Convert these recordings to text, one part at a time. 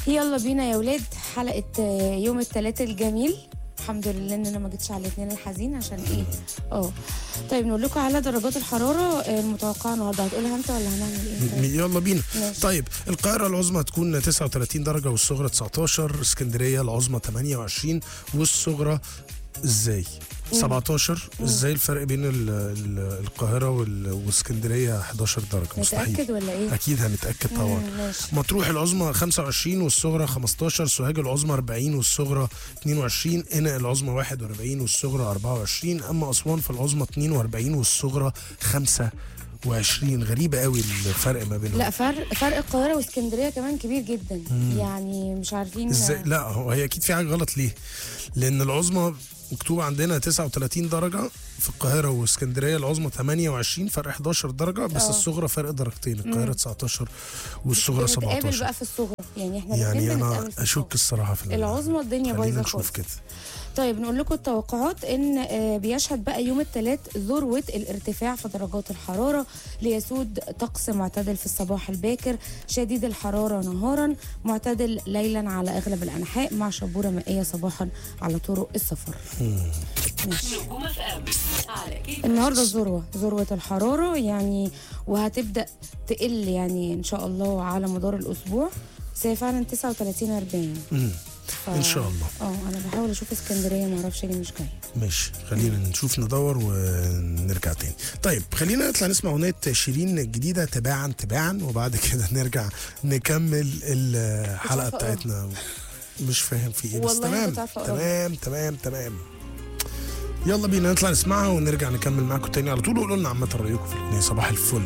يلا بينا يا ولاد حلقة آه، يوم الثلاث الجميل الحمد لله ان انا ما جيتش على الاثنين الحزين عشان ايه اه طيب نقول لكم على درجات الحراره آه، المتوقعه النهارده هتقولها انت ولا هنعمل ايه طيب؟ يلا بينا ماشي. طيب القاهرة العظمى هتكون 39 درجة والصغرى 19 اسكندرية العظمى 28 والصغرى ازاي 17 ازاي الفرق بين ال- ال- القاهرة وال- واسكندرية 11 درجة مستحيل متاكد ولا ايه اكيد هنتأكد طبعا مم، ماشي مطروح العظمى 25 والصغرى 15 سوهاج العظمى 40 والصغرى 22 قنا العظمى 41 والصغرى 24 اما اسوان فالعظمى 42 والصغرى 25 غريبه قوي الفرق ما بينهم لا فرق فرق القاهره واسكندريه كمان كبير جدا يعني مش عارفين ازاي لا هو هي اكيد في حاجه غلط ليه لان العظمى مكتوب عندنا 39 درجه في القاهره واسكندريه العظمى 28 فرق 11 درجه بس اه. الصغرى فرق درجتين القاهره 19 والصغرى بنتقابل 17 بقى في الصغرى يعني احنا يعني الاتنين انا بنتقابل في اشك الصغرى. الصراحه في ال- العظمى الدنيا خلينا بايظه نشوف خالص كده طيب نقول لكم التوقعات ان آه، بيشهد بقى يوم الثلاث ذروه الارتفاع في درجات الحراره ليسود طقس معتدل في الصباح الباكر شديد الحراره نهارا معتدل ليلا على اغلب الانحاء مع شبوره مائيه صباحا على طرق السفر ماشي. نجوم اف ام على كيف النهارده الذروه ذروه الحراره يعني وهتبدا تقل يعني ان شاء الله على مدار الاسبوع بس هي فعلا 39 40 مم. ف... ان شاء الله اه انا بحاول اشوف اسكندريه ما اعرفش ليه مش جايه ماشي خلينا نشوف ندور ونرجع تاني طيب خلينا نطلع نسمع اغنيه شيرين الجديده تباعا تباعا وبعد كده نرجع نكمل الحلقه عارفة بتاعتنا مش فاهم في ايه بس والله تمام كنت عارفة أقراها. تمام تمام تمام يلا بينا نطلع نسمعها ونرجع نكمل معاكم تاني على طول وقولوا لنا عامه رايكم في الاغنيه صباح الفل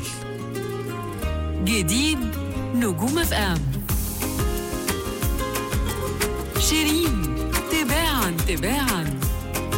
جديد نجوم اف ام شيرين تباعا تباعا